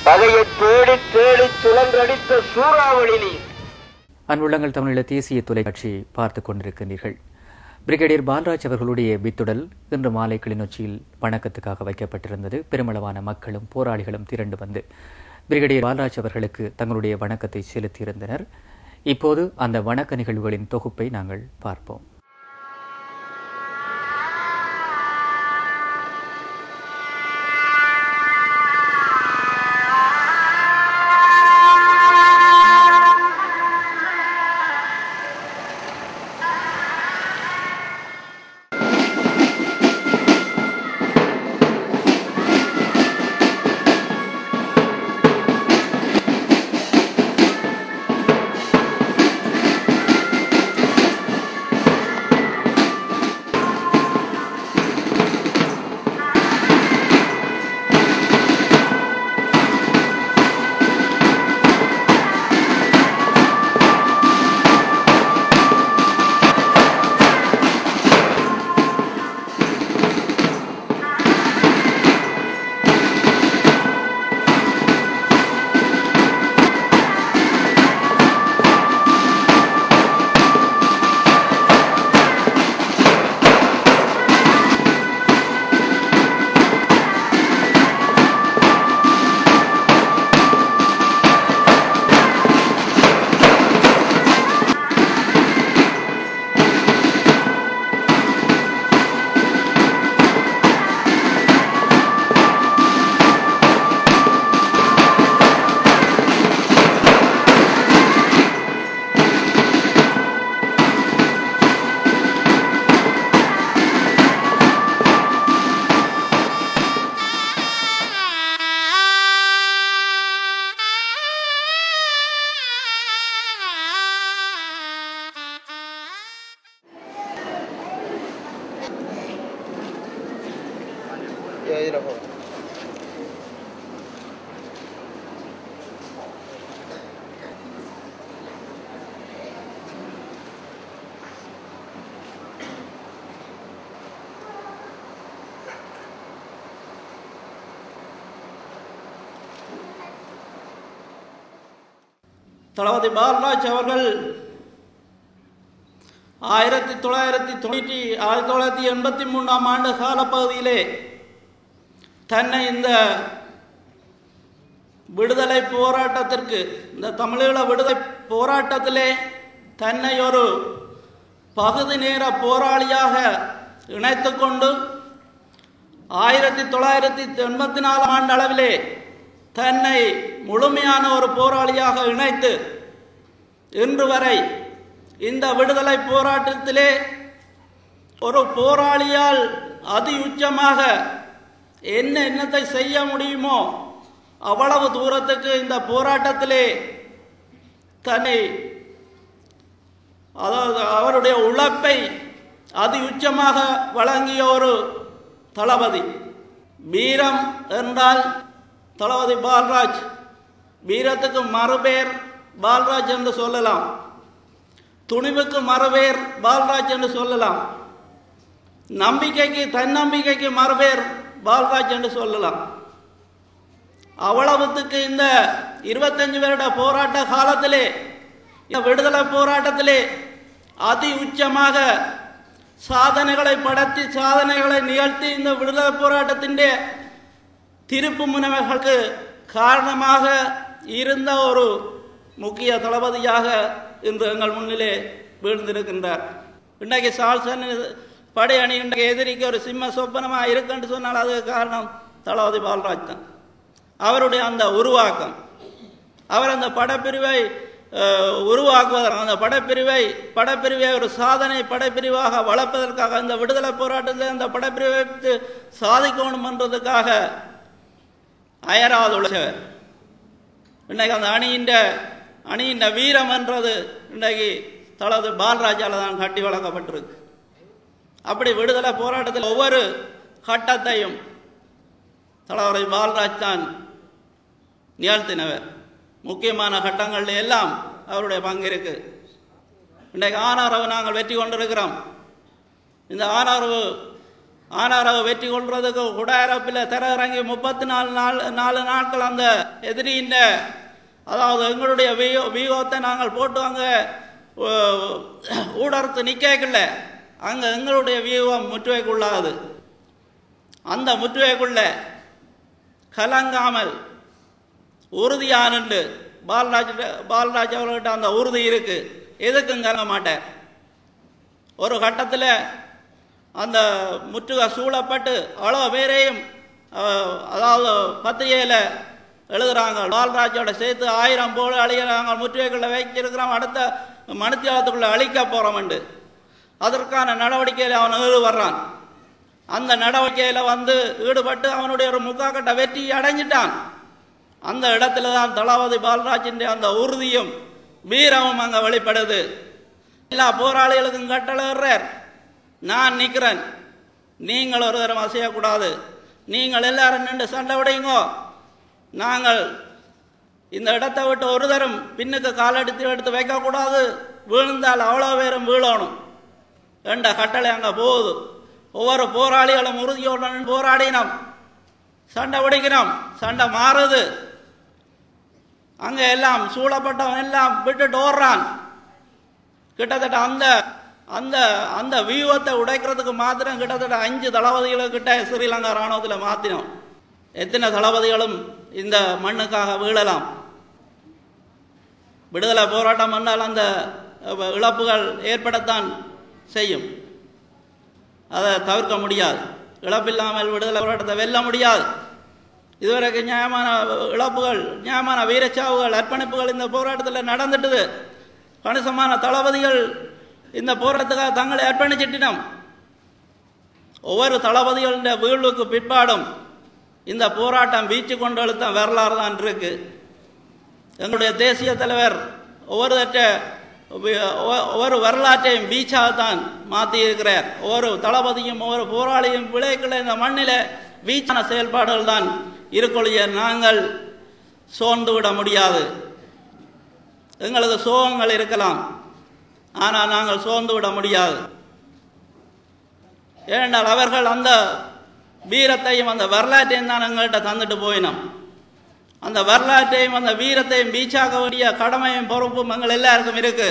பகையை தேடி தேடி சுழன்றடித்த சூறாவளி நீர் அன்புள்ளங்கள் தமிழீழ தேசிய தொலைக்காட்சி பார்த்துக் கொண்டிருக்கின்றீர்கள் பிரிகேடியர் பால்ராஜ் அவர்களுடைய பித்துடல் இன்று மாலை கிளிநொச்சியில் வணக்கத்துக்காக வைக்கப்பட்டிருந்தது பெருமளவான மக்களும் போராளிகளும் திரண்டு வந்து பிரிகேடியர் பால்ராஜ் அவர்களுக்கு தங்களுடைய வணக்கத்தை செலுத்தியிருந்தனர் இப்போது அந்த வணக்க நிகழ்வுகளின் தொகுப்பை நாங்கள் பார்ப்போம் தளபதி பாலராஜ் அவர்கள் ஆயிரத்தி தொள்ளாயிரத்தி தொண்ணூற்றி ஆயிரத்தி தொள்ளாயிரத்தி எண்பத்தி மூணாம் ஆண்டு காலப்பகுதியிலே தன்னை இந்த விடுதலை போராட்டத்திற்கு இந்த தமிழீழ விடுதலை போராட்டத்திலே தன்னை ஒரு பகுதி நேர போராளியாக இணைத்து கொண்டு ஆயிரத்தி தொள்ளாயிரத்தி எண்பத்தி நாலாம் ஆண்டு அளவிலே தன்னை முழுமையான ஒரு போராளியாக இணைத்து இன்று வரை இந்த விடுதலை போராட்டத்திலே ஒரு போராளியால் அதி உச்சமாக என்ன என்னத்தை செய்ய முடியுமோ அவ்வளவு தூரத்துக்கு இந்த போராட்டத்திலே தன்னை அதாவது அவருடைய உழைப்பை அதி உச்சமாக வழங்கிய ஒரு தளபதி வீரம் என்றால் தளபதி பால்ராஜ் வீரத்துக்கு மறுபேர் பால்ராஜ் என்று சொல்லலாம் துணிவுக்கு மறுபேர் பால்ராஜ் என்று சொல்லலாம் நம்பிக்கைக்கு தன்னம்பிக்கைக்கு மறுபேர் பால்ராஜ் என்று சொல்லலாம் அவ்வளவுத்துக்கு இந்த இருபத்தஞ்சு வருட போராட்ட காலத்திலே இந்த விடுதலை போராட்டத்திலே அதி உச்சமாக சாதனைகளை படைத்து சாதனைகளை நிகழ்த்தி இந்த விடுதலை போராட்டத்தின் திருப்பு முனைவர்களுக்கு காரணமாக இருந்த ஒரு முக்கிய தளபதியாக இன்று எங்கள் முன்னிலே வீழ்ந்திருக்கின்றார் இன்றைக்கு சால்சன் படை அணி இன்றைக்கு எதிரிக்கு ஒரு சிம்ம சொப்பனமாக இருக்குன்னு சொன்னால் அதுக்கு காரணம் தளபதி பால்ராஜ் தான் அவருடைய அந்த உருவாக்கம் அவர் அந்த படப்பிரிவை அஹ், உருவாக்குவதற்கு அந்த படப்பிரிவை படப்பிரிவை ஒரு சாதனை படப்பிரிவாக வளர்ப்பதற்காக இந்த விடுதலை போராட்டத்தில் அந்த படப்பிரிவை வைத்து சாதிக்கணும் என்றதுக்காக அயராது உழைச்சவர் இன்றைக்கு அந்த அணியின் அணியின் வீரம் என்றது இன்றைக்கு தளபதி பால்ராஜால தான் கட்டி வளர்க்கப்பட்டிருக்கு அப்படி விடுதலை போராட்டத்தில் ஒவ்வொரு கட்டத்தையும் தளபதி பால்ராஜ் தான் நிகழ்த்தினவர் முக்கியமான கட்டங்கள்ல எல்லாம் அவருடைய பங்கு இருக்கு இன்றைக்கு ஆனாரவு நாங்கள் வெற்றி கொண்டிருக்கிறோம் இந்த ஆனாரவு ஆனாரக வெற்றி கொள்றதுக்கு குடாரப்பில் திற இறங்கி முப்பத்தி நாலு நாள் நாலு நாட்கள் அந்த எதிரியின் அதாவது எங்களுடைய வியோ வியூகத்தை நாங்கள் போட்டு அங்கே ஊடறுத்து நிற்கல அங்கே எங்களுடைய வியூகம் முற்றுகைக்குள்ளாது அந்த முற்றுகைக்குள்ள கலங்காமல் உறுதியானண்டு பாலராஜ் பாலராஜ் அவர்கிட்ட அந்த உறுதி இருக்கு எதுக்கும் கலங்க மாட்டார் ஒரு கட்டத்தில் அந்த முற்றுகை சூழப்பட்டு அவ்வளோ பேரையும் அஹ், அதாவது பத்திரிகையில் எழுதுறாங்க பாலராஜோட சேர்த்து ஆயிரம் போல அழிகிறாங்க முற்றுகைக்குள்ள வைச்சிருக்கிறோம் அடுத்த மணித்தியாலத்துக்குள்ள அழிக்க போகிறோம்ண்டு அதற்கான நடவடிக்கையில் அவன் ஈடுபடுறான் அந்த நடவடிக்கையில் வந்து ஈடுபட்டு அவனுடைய ஒரு முக்காக்கட்ட வெற்றி அடைஞ்சிட்டான் அந்த இடத்துல தான் தளபதி பாலராஜின் அந்த உறுதியும் வீரமும் அங்கே வெளிப்படுது எல்லா போராளிகளுக்கும் கட்டளைறார் நான் நிற்கிறேன் நீங்கள் ஒரு தரம் அசையக்கூடாது நீங்கள் எல்லாரும் நின்று சண்டை விடையுங்கோ நாங்கள் இந்த இடத்தை விட்டு ஒரு தரம் பின்னுக்கு காலெடுத்து எடுத்து வைக்கக்கூடாது விழுந்தால் அவ்வளோ பேரும் வீழணும் என்ற கட்டளை அங்கே போகுது ஒவ்வொரு போராளிகளும் உறுதியுடன் போராடினோம் சண்டை பிடிக்கிறோம் சண்டை மாறுது அங்கே எல்லாம் சூழப்பட்டவன் எல்லாம் விட்டுட்டு ஓடுறான் கிட்டத்தட்ட அந்த அந்த அந்த வியூகத்தை உடைக்கிறதுக்கு மாத்திரம் கிட்டத்தட்ட அஞ்சு தளபதிகளுக்கிட்ட ஸ்ரீலங்கா ராணுவத்தில் மாற்றினோம் எத்தனை தளபதிகளும் இந்த மண்ணுக்காக வீழலாம் விடுதலை போராட்டம் பண்ணால் அந்த அஹ், இழப்புகள் ஏற்படத்தான் செய்யும் அதை தவிர்க்க முடியாது இழப்பில்லாமல் விடுதலை போராட்டத்தை வெல்ல முடியாது இதுவரைக்கும் நியாயமான இழப்புகள் நியாயமான வீரச்சாவுகள் அர்ப்பணிப்புகள் இந்த போராட்டத்தில் நடந்துட்டுது கணிசமான தளபதிகள் இந்த போராட்டத்துக்காக தங்களை அர்ப்பணிச்சிட்டினோம் ஒவ்வொரு தளபதிகளின் வீழ்வுக்கு பிற்பாடும் இந்த போராட்டம் வீச்சு கொண்டு அழுத்த வரலாறு தான் இருக்கு எங்களுடைய தேசிய தலைவர் ஒவ்வொரு ஒவ்வொரு வரலாற்றையும் வீச்சாகத்தான் மாற்றி இருக்கிறார் ஒவ்வொரு தளபதியும் ஒவ்வொரு போராளியும் விளைக்குள்ள இந்த மண்ணில் வீச்சான செயல்பாடுகள் தான் இருக்கொழிய நாங்கள் சோர்ந்து விட முடியாது எங்களுக்கு சோகங்கள் இருக்கலாம் ஆனால் நாங்கள் சோர்ந்து விட முடியாது ஏனென்றால் அவர்கள் அந்த வீரத்தையும் அந்த வரலாற்றையும் தான் எங்கள்கிட்ட தந்துட்டு போயினோம் அந்த வரலாற்றையும் அந்த வீரத்தையும் பீச்சாக்க வேண்டிய கடமையும் பொறுப்பும் எங்கள் எல்லாருக்கும் இருக்கு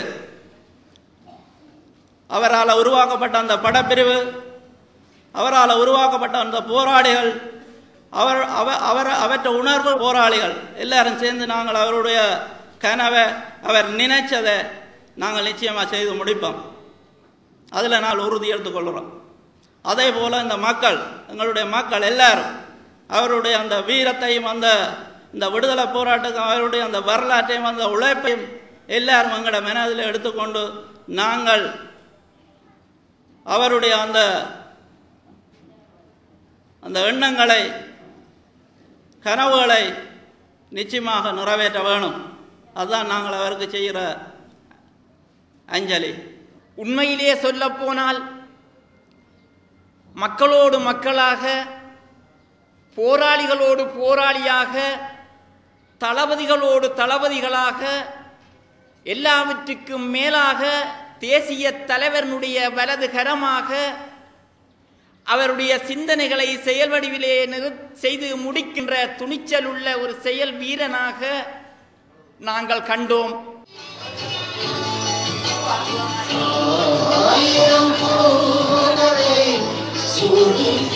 அவரால் உருவாக்கப்பட்ட அந்த படப்பிரிவு அவரால் உருவாக்கப்பட்ட அந்த போராளிகள் அவர் அவ அவர் அவற்ற உணர்வு போராளிகள் எல்லாரும் சேர்ந்து நாங்கள் அவருடைய கனவை அவர் நினைச்சதை நாங்கள் நிச்சயமாக செய்து முடிப்போம் அதில் நாங்கள் உறுதி எடுத்துக்கொள்கிறோம் அதே போல் இந்த மக்கள் எங்களுடைய மக்கள் எல்லாரும் அவருடைய அந்த வீரத்தையும் அந்த இந்த விடுதலை போராட்டத்தையும் அவருடைய அந்த வரலாற்றையும் அந்த உழைப்பையும் எல்லாரும் எங்களோட மனதில் எடுத்துக்கொண்டு நாங்கள் அவருடைய அந்த அந்த எண்ணங்களை கனவுகளை நிச்சயமாக நிறைவேற்ற வேணும் அதுதான் நாங்கள் அவருக்கு செய்கிற அஞ்சலி உண்மையிலேயே சொல்லப்போனால் மக்களோடு மக்களாக போராளிகளோடு போராளியாக தளபதிகளோடு தளபதிகளாக எல்லாவற்றுக்கும் மேலாக தேசிய தலைவனுடைய வலது கரமாக அவருடைய சிந்தனைகளை செயல் வடிவிலே நிறு- செய்து முடிக்கின்ற துணிச்சல் உள்ள ஒரு செயல் வீரனாக நாங்கள் கண்டோம் ஆயிரம் போனவை சூடி